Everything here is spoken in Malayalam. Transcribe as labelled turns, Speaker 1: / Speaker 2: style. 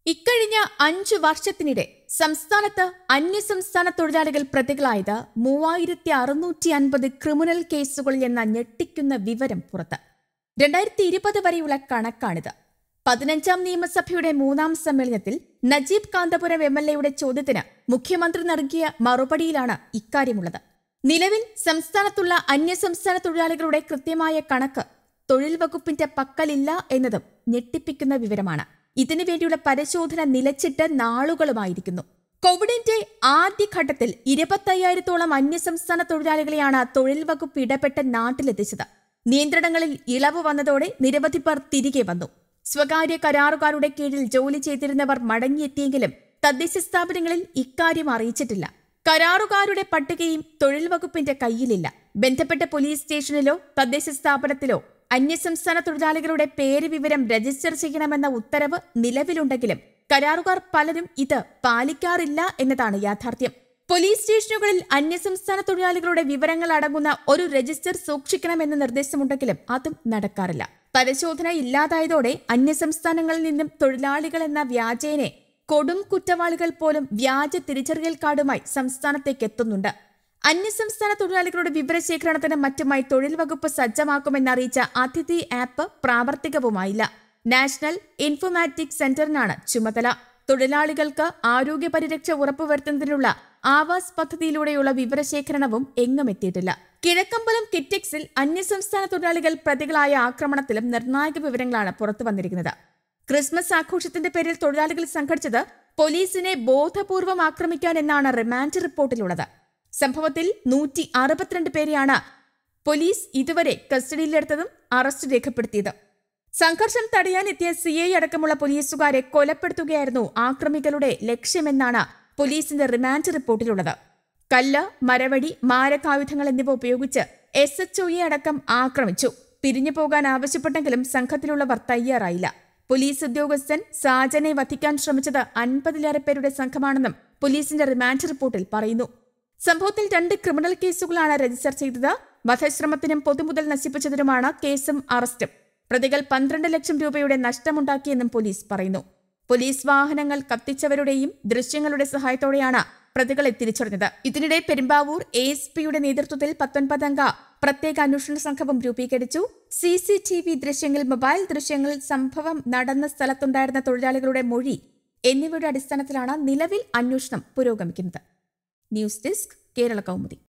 Speaker 1: ഇക്കഴിഞ്ഞ അഞ്ചു വർഷത്തിനിടെ സംസ്ഥാനത്ത് അന്യസംസ്ഥാന തൊഴിലാളികൾ പ്രതികളായത് മൂവായിരത്തി അറുന്നൂറ്റി അൻപത് ക്രിമിനൽ കേസുകളിൽ എന്ന ഞെട്ടിക്കുന്ന വിവരം പുറത്ത് രണ്ടായിരത്തി ഇരുപത് വരെയുള്ള കണക്കാണിത് പതിനഞ്ചാം നിയമസഭയുടെ മൂന്നാം സമ്മേളനത്തിൽ നജീബ് കാന്തപുരം എം എൽ എയുടെ ചോദ്യത്തിന് മുഖ്യമന്ത്രി നൽകിയ മറുപടിയിലാണ് ഇക്കാര്യമുള്ളത് നിലവിൽ സംസ്ഥാനത്തുള്ള അന്യസംസ്ഥാന തൊഴിലാളികളുടെ കൃത്യമായ കണക്ക് തൊഴിൽ വകുപ്പിന്റെ പക്കലില്ല എന്നതും ഞെട്ടിപ്പിക്കുന്ന വിവരമാണ് ഇതിനു വേണ്ടിയുള്ള പരിശോധന നിലച്ചിട്ട് നാളുകളുമായിരിക്കുന്നു കോവിഡിന്റെ ആദ്യഘട്ടത്തിൽ ഇരുപത്തയ്യായിരത്തോളം അന്യസംസ്ഥാന തൊഴിലാളികളെയാണ് തൊഴിൽ വകുപ്പ് ഇടപെട്ട് നാട്ടിലെത്തിച്ചത് നിയന്ത്രണങ്ങളിൽ ഇളവ് വന്നതോടെ നിരവധി പേർ തിരികെ വന്നു സ്വകാര്യ കരാറുകാരുടെ കീഴിൽ ജോലി ചെയ്തിരുന്നവർ മടങ്ങിയെത്തിയെങ്കിലും തദ്ദേശ സ്ഥാപനങ്ങളിൽ ഇക്കാര്യം അറിയിച്ചിട്ടില്ല കരാറുകാരുടെ പട്ടികയും തൊഴിൽ വകുപ്പിന്റെ കയ്യിലില്ല ബന്ധപ്പെട്ട പോലീസ് സ്റ്റേഷനിലോ തദ്ദേശ സ്ഥാപനത്തിലോ അന്യസംസ്ഥാന തൊഴിലാളികളുടെ പേര് വിവരം രജിസ്റ്റർ ചെയ്യണമെന്ന ഉത്തരവ് നിലവിലുണ്ടെങ്കിലും കരാറുകാർ പലരും ഇത് പാലിക്കാറില്ല എന്നതാണ് യാഥാർത്ഥ്യം പോലീസ് സ്റ്റേഷനുകളിൽ അന്യസംസ്ഥാന തൊഴിലാളികളുടെ വിവരങ്ങൾ അടങ്ങുന്ന ഒരു രജിസ്റ്റർ സൂക്ഷിക്കണമെന്ന നിർദ്ദേശമുണ്ടെങ്കിലും അതും നടക്കാറില്ല പരിശോധന ഇല്ലാതായതോടെ അന്യസംസ്ഥാനങ്ങളിൽ നിന്നും തൊഴിലാളികൾ എന്ന വ്യാജേനെ കൊടും കുറ്റവാളികൾ പോലും വ്യാജ തിരിച്ചറിയൽ കാർഡുമായി സംസ്ഥാനത്തേക്ക് എത്തുന്നുണ്ട് അന്യസംസ്ഥാന തൊഴിലാളികളുടെ വിവരശേഖരണത്തിന് മറ്റുമായി തൊഴിൽ വകുപ്പ് സജ്ജമാക്കുമെന്നറിയിച്ച അതിഥി ആപ്പ് പ്രാവർത്തികവുമായില്ല നാഷണൽ ഇൻഫോമാറ്റിക് സെന്ററിനാണ് ചുമതല തൊഴിലാളികൾക്ക് ആരോഗ്യ പരിരക്ഷ ഉറപ്പുവരുത്തുന്നതിനുള്ള ആവാസ് പദ്ധതിയിലൂടെയുള്ള വിവരശേഖരണവും എങ്ങും എത്തിയിട്ടില്ല കിഴക്കമ്പലം കിറ്റക്സിൽ അന്യസംസ്ഥാന തൊഴിലാളികൾ പ്രതികളായ ആക്രമണത്തിലും നിർണായക വിവരങ്ങളാണ് പുറത്തു വന്നിരിക്കുന്നത് ക്രിസ്മസ് ആഘോഷത്തിന്റെ പേരിൽ തൊഴിലാളികൾ സംഘടിച്ചത് പോലീസിനെ ബോധപൂർവം ആക്രമിക്കാൻ എന്നാണ് റിമാൻഡ് റിപ്പോർട്ടിലുള്ളത് സംഭവത്തിൽ നൂറ്റി അറുപത്തിരണ്ട് പേരെയാണ് പോലീസ് ഇതുവരെ കസ്റ്റഡിയിലെടുത്തതും അറസ്റ്റ് രേഖപ്പെടുത്തിയത് സംഘർഷം തടയാനെത്തിയ സി ഐ അടക്കമുള്ള പോലീസുകാരെ കൊലപ്പെടുത്തുകയായിരുന്നു ആക്രമികളുടെ ലക്ഷ്യമെന്നാണ് പോലീസിന്റെ റിമാൻഡ് റിപ്പോർട്ടിലുള്ളത് കല്ല് മരവടി മാരകായുധങ്ങൾ എന്നിവ ഉപയോഗിച്ച് എസ് എച്ച് ഒയെ അടക്കം ആക്രമിച്ചു പിരിഞ്ഞു പോകാൻ ആവശ്യപ്പെട്ടെങ്കിലും സംഘത്തിലുള്ളവർ തയ്യാറായില്ല പോലീസ് ഉദ്യോഗസ്ഥൻ സാജനെ വധിക്കാൻ ശ്രമിച്ചത് അൻപതിലേറെ പേരുടെ സംഘമാണെന്നും പോലീസിന്റെ റിമാൻഡ് റിപ്പോർട്ടിൽ പറയുന്നു സംഭവത്തിൽ രണ്ട് ക്രിമിനൽ കേസുകളാണ് രജിസ്റ്റർ ചെയ്തത് വധശ്രമത്തിനും പൊതുമുതൽ നശിപ്പിച്ചതിനുമാണ് കേസും അറസ്റ്റും പ്രതികൾ പന്ത്രണ്ട് ലക്ഷം രൂപയുടെ നഷ്ടമുണ്ടാക്കിയെന്നും പോലീസ് പറയുന്നു പോലീസ് വാഹനങ്ങൾ കത്തിച്ചവരുടെയും ദൃശ്യങ്ങളുടെ സഹായത്തോടെയാണ് പ്രതികളെ തിരിച്ചറിഞ്ഞത് ഇതിനിടെ പെരുമ്പാവൂർ എ എസ് പിയുടെ നേതൃത്വത്തിൽ പത്തൊൻപതംഗ പ്രത്യേക അന്വേഷണ സംഘവും രൂപീകരിച്ചു സി സി ടി വി ദൃശ്യങ്ങൾ മൊബൈൽ ദൃശ്യങ്ങൾ സംഭവം നടന്ന സ്ഥലത്തുണ്ടായിരുന്ന തൊഴിലാളികളുടെ മൊഴി എന്നിവയുടെ അടിസ്ഥാനത്തിലാണ് നിലവിൽ അന്വേഷണം പുരോഗമിക്കുന്നത് ന്യൂസ് ഡെസ്ക് കേരള കൗമുദി